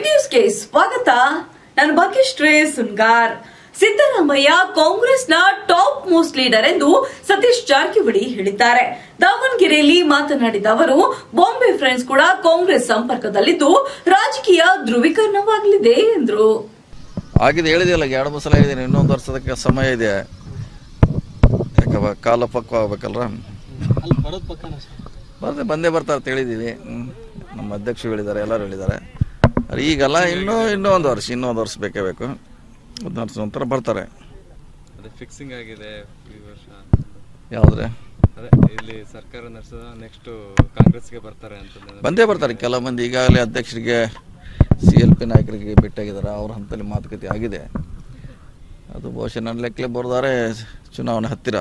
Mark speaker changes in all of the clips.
Speaker 1: Big ನ್ಯೂಸ್ಗೆ ಸ್ವಾಗತ ನಾನು ಭಾಗ್ಯಶ್ರೀ ಸುನ್ಗಾರ್ ಸಿದ್ದರಾಮಯ್ಯ ಕಾಂಗ್ರೆಸ್ನ ಟಾಪ್ ಮೋಸ್ಟ್ ಲೀಡರ್ ಎಂದು ಸತೀಶ್ ಜಾರಕಿಹೊಳಿ ಹೇಳಿದ್ದಾರೆ ದಾವಣಗೆರೆಯಲ್ಲಿ ಮಾತನಾಡಿದ ಅವರು ಬಾಂಬೆ ಫ್ರೆಂಡ್ಸ್ ಕೂಡ ಕಾಂಗ್ರೆಸ್ ಸಂಪರ್ಕದಲ್ಲಿದ್ದು ರಾಜಕೀಯ ಧ್ರುವೀಕರಣವಾಗಲಿದೆ ಎಂದರು
Speaker 2: ಆಗಿದೆ ಹೇಳಿದೆಯಲ್ಲ ಎರಡು ಮೂರು ಸಲ ಹೇಳಿದ್ದೀನಿ ಇನ್ನೊಂದು ವರ್ಷದಕ್ಕೆ ಸಮಯ ಇದೆ ಯಾಕಪ್ಪ ಕಾಲ ಪಕ್ವ ಆಗ್ಬೇಕಲ್ರ
Speaker 3: ಅಲ್ಲಿ ಬರೋದು ಪಕ್ಕನ ಸರ್
Speaker 2: ಬರ್ದೆ ಬಂದೇ ಬರ್ತಾರೆ ಅಂತ ಹೇಳಿದ್ದೀವಿ ಹ್ಮ್. ನಮ್ಮ ಅಧ್ಯಕ್ಷರು ಹೇಳಿದ್ದಾರೆ ಎಲ್ಲರೂ ಹೇಳಿದ್ದಾರೆ ಆದ್ರೆ ಈಗಲ್ಲ ಇನ್ನೂ ಇನ್ನೂ ಒಂದು ವರ್ಷ ಇನ್ನೂ ಒಂದು ವರ್ಷ ಬೇಕೇ ಬೇಕು ಒಂದು ವರ್ಷ ನಂತರ ಬರ್ತಾರೆ
Speaker 4: ಅದೇ ಫಿಕ್ಸಿಂಗ್ ಆಗಿದೆ ಈ ವರ್ಷ
Speaker 2: ಯಾವುದ್ರೆ
Speaker 4: ಅದೇ ಇಲ್ಲಿ ಸರ್ಕಾರ ನಡೆಸೋದ ನೆಕ್ಸ್ಟ್ ಕಾಂಗ್ರೆಸ್ಗೆ ಬರ್ತಾರೆ ಅಂತ
Speaker 2: ಬಂದೇ ಬರ್ತಾರೆ ಕೆಲವು ಮಂದಿ ಈಗಾಗಲೇ ಅಧ್ಯಕ್ಷರಿಗೆ ಸಿ ಎಲ್ ಪಿ ನಾಯಕರಿಗೆ ಭೇಟಿಯಾಗಿದ್ದಾರೆ ಅವ್ರ ಹಂತದಲ್ಲಿ ಮಾತುಕತೆ ಆಗಿದೆ ಅದು ಬಹುಶಃ ನನ್ನ ಲೆಕ್ಕಲೆ ಬರ್ದಾರೆ ಚುನಾವಣೆ ಹತ್ತಿರ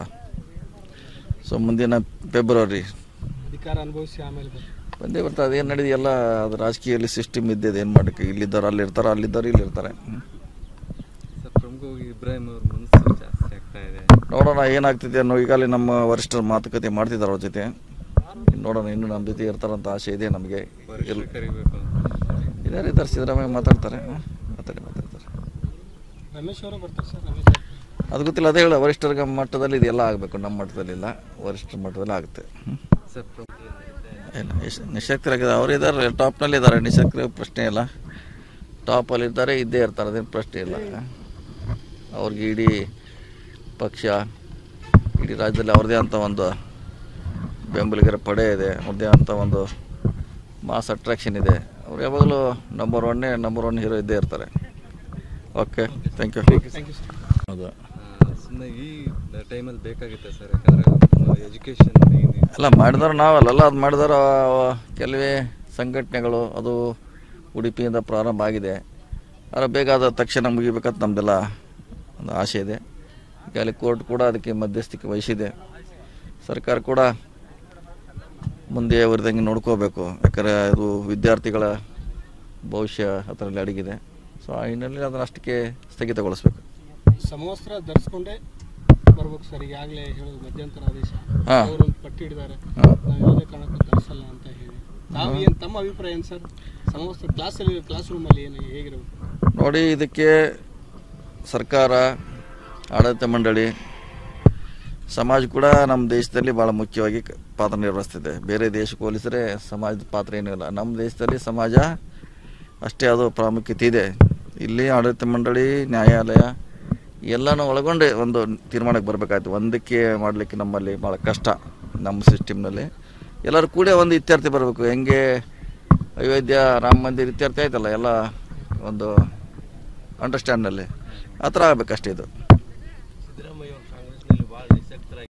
Speaker 2: ಸೊ ಮುಂದಿನ ಫೆಬ್ರವರಿ
Speaker 3: ಅಧಿಕಾರ ಅನುಭವಿಸಿ ಆಮೇಲೆ ಬರ್ತಾರೆ
Speaker 2: ಬಂದೇ ಬರ್ತಾರೆ ಅದೇನು ನಡೆದಿಲ್ಲ ಅದು ರಾಜಕೀಯದಲ್ಲಿ ಸಿಸ್ಟಮ್ ಇದ್ದಿದೆ ಏನು ಮಾಡೋಕ್ಕೆ ಇಲ್ಲಿದ್ದಾರೆ ಅಲ್ಲಿ ಇರ್ತಾರೆ ಅಲ್ಲಿದ್ದಾರೆ ಇಲ್ಲಿ ಇರ್ತಾರೆ ಹ್ಮ್.
Speaker 4: ಸರ್ ಪ್ರಮುಖವಾಗಿ ಇಬ್ರಾಹಿಂ ಅವ್ರ ಮನಸ್ಸು ಜಾಸ್ತಿ ಆಗ್ತಾ ಇದೆ
Speaker 2: ನೋಡೋಣ ಏನಾಗ್ತಿದೆ ಅನ್ನೋ ಈಗಾಗಲೇ ನಮ್ಮ ವರಿಷ್ಠರು ಮಾತುಕತೆ ಮಾಡ್ತಿದ್ದಾರೆ ಅವ್ರ ಜೊತೆ ನೋಡೋಣ ಇನ್ನು ನಮ್ಮ ಜೊತೆ ಇರ್ತಾರಂತ ಆಸೆ ಇದೆ ನಮಗೆ
Speaker 4: ವರಿಷ್ಠರು ಕರಿಬೇಕು ಅಂತ
Speaker 2: ಇದಾರೆ ಇದ್ದಾರೆ ಸಿದ್ದರಾಮಯ್ಯ ಮಾತಾಡ್ತಾರೆ ಹ್ಮ್. ಮಾತಾಡಿ ಮಾತಾಡ್ತಾರೆ
Speaker 3: ರಮೇಶ್ ಅವರು ಬರ್ತಾರೆ ಸರ್ ರಮೇಶ್ ಅವರು.
Speaker 2: ಅದು ಗೊತ್ತಿಲ್ಲ ಅದೇ ಹೇಳ ವರಿಷ್ಠರ ಮಟ್ಟದಲ್ಲಿ ಇದೆಲ್ಲ ಆಗಬೇಕು ನಮ್ಮ ಮಟ್ಟದಲ್ಲಿಲ್ಲ ವರಿಷ್ಠರ ಮಟ್ಟದಲ್ಲಿ ಆಗುತ್ತೆ ಹ್ಮ್.
Speaker 4: ಸರ್ ಪ್ರಮುಖ
Speaker 2: ಏನು ಎಷ್ಟು ನಿಶಕ್ತರಾಗಿದೆ ಅವರು ಇದ್ದಾರೆ ಟಾಪ್ನಲ್ಲಿ ಇದ್ದಾರೆ ನಿಶಕ್ತರ ಪ್ರಶ್ನೆ ಇಲ್ಲ ಟಾಪಲ್ಲಿ ಇರ್ತಾರೆ ಇದ್ದೇ ಇರ್ತಾರೆ ಅದೇನು ಪ್ರಶ್ನೆ ಇಲ್ಲ ಅವ್ರಿಗೆ ಇಡೀ ಪಕ್ಷ ಇಡೀ ರಾಜ್ಯದಲ್ಲಿ ಅವ್ರದ್ದೇ ಅಂತ ಒಂದು ಬೆಂಬಲಿಗರ ಪಡೆ ಇದೆ ಅವ್ರದ್ದೇ ಅಂತ ಒಂದು ಮಾಸ್ ಅಟ್ರಾಕ್ಷನ್ ಇದೆ ಅವ್ರು ಯಾವಾಗಲೂ ನಂಬರ್ ಒನ್ನೇ ನಂಬರ್ ಒನ್ ಹೀರೋ ಇದ್ದೇ ಇರ್ತಾರೆ ಓಕೆ ಥ್ಯಾಂಕ್ ಯು ಹೌದು
Speaker 4: ಸುಮ್ಮನೆ ಈ ಟೈಮಲ್ಲಿ ಬೇಕಾಗಿತ್ತೆ ಸರ್ ಯಾಕಂದ್ರೆ ಎಜುಕೇಶನ್
Speaker 2: ಅಲ್ಲ ಮಾಡಿದವ್ರು ನಾವಲ್ಲ ಅದು ಮಾಡಿದವರು ಕೆಲವೇ ಸಂಘಟನೆಗಳು ಅದು ಉಡುಪಿಯಿಂದ ಪ್ರಾರಂಭ ಆಗಿದೆ ಆದರೆ ಬೇಗ ಅದು ತಕ್ಷಣ ಮುಗಿಬೇಕಂತ ನಮ್ಮದೆಲ್ಲ ಒಂದು ಆಸೆ ಇದೆ ಈಗ ಅಲ್ಲಿ ಕೋರ್ಟ್ ಕೂಡ ಅದಕ್ಕೆ ಮಧ್ಯಸ್ಥಿಕೆ ವಹಿಸಿದೆ ಸರ್ಕಾರ ಕೂಡ ಮುಂದೆ ಅವರಿದಂಗೆ ನೋಡ್ಕೋಬೇಕು ಯಾಕಂದರೆ ಅದು ವಿದ್ಯಾರ್ಥಿಗಳ ಭವಿಷ್ಯ ಅದರಲ್ಲಿ ಅಡಗಿದೆ ಸೊ ಆ ಹಿನ್ನೆಲೆಯಲ್ಲಿ ಅದನ್ನು ಅಷ್ಟಕ್ಕೆ ಸ್ಥಗಿತಗೊಳಿಸ್ಬೇಕು
Speaker 3: ಸಮವಸ್ತ್ರ ಧರಿಸ್ಕೊಂಡೇ ಬರ್ಬೇಕು ಸರ್ ಈಗಾಗಲೇ ಹೇಳೋದು ಮಧ್ಯಂತರ ಆದೇಶ
Speaker 2: ಹಾ.
Speaker 3: ಅವರು ಒಂದು ಪಟ್ಟಿ ಇಡಿದ್ದಾರೆ
Speaker 2: ಹಾಂ
Speaker 3: ನಾವು ಯಾವುದೇ ಕಾರಣಕ್ಕೂ ಧರಿಸಲ್ಲ ಅಂತ ಹೇಳಿ ತಾವು ಏನು ತಮ್ಮ ಅಭಿಪ್ರಾಯ ಏನು ಸರ್ ಸಮವಸ್ತ್ರ ಕ್ಲಾಸಲ್ಲಿ ಕ್ಲಾಸ್ ರೂಮಲ್ಲಿ ಏನು ಹೇಗಿರಬೇಕು
Speaker 2: ನೋಡಿ ಇದಕ್ಕೆ ಸರ್ಕಾರ ಆಡಳಿತ ಮಂಡಳಿ ಸಮಾಜ ಕೂಡ ನಮ್ಮ ದೇಶದಲ್ಲಿ ಭಾಳ ಮುಖ್ಯವಾಗಿ ಕ- ಪಾತ್ರ ನಿರ್ವಹಿಸ್ತಿದೆ ಬೇರೆ ದೇಶಕ್ಕೆ ಹೋಲಿಸಿದ್ರೆ ಸಮಾಜದ ಪಾತ್ರ ಏನೂ ಇಲ್ಲ ನಮ್ಮ ದೇಶದಲ್ಲಿ ಸಮಾಜ ಅಷ್ಟೇ ಅದು ಪ್ರಾಮುಖ್ಯತೆ ಇದೆ ಇಲ್ಲಿ ಆಡಳಿತ ಮಂಡಳಿ ನ್ಯಾಯಾಲಯ ಎಲ್ಲನೂ ಒಳಗೊಂಡೆ ಒಂದು ತೀರ್ಮಾನಕ್ಕೆ ಬರಬೇಕಾಯ್ತು ಒಂದಕ್ಕೆ ಮಾಡಲಿಕ್ಕೆ ನಮ್ಮಲ್ಲಿ ಭಾಳ ಕಷ್ಟ ನಮ್ಮ ಸಿಸ್ಟಮ್ನಲ್ಲಿ ಎಲ್ಲರೂ ಕೂಡ ಒಂದು ಇತ್ಯರ್ಥ ಬರಬೇಕು ಹೆಂಗೆ ಅಯೋಧ್ಯ ರಾಮ ಮಂದಿರ ಇತ್ಯರ್ಥ ಆಯ್ತಲ್ಲ ಎಲ್ಲ ಒಂದು ಅಂಡರ್ಸ್ಟ್ಯಾಂಡ್ನಲ್ಲಿ ಆ ಥರ ಆಗಬೇಕಷ್ಟೇ ಇದು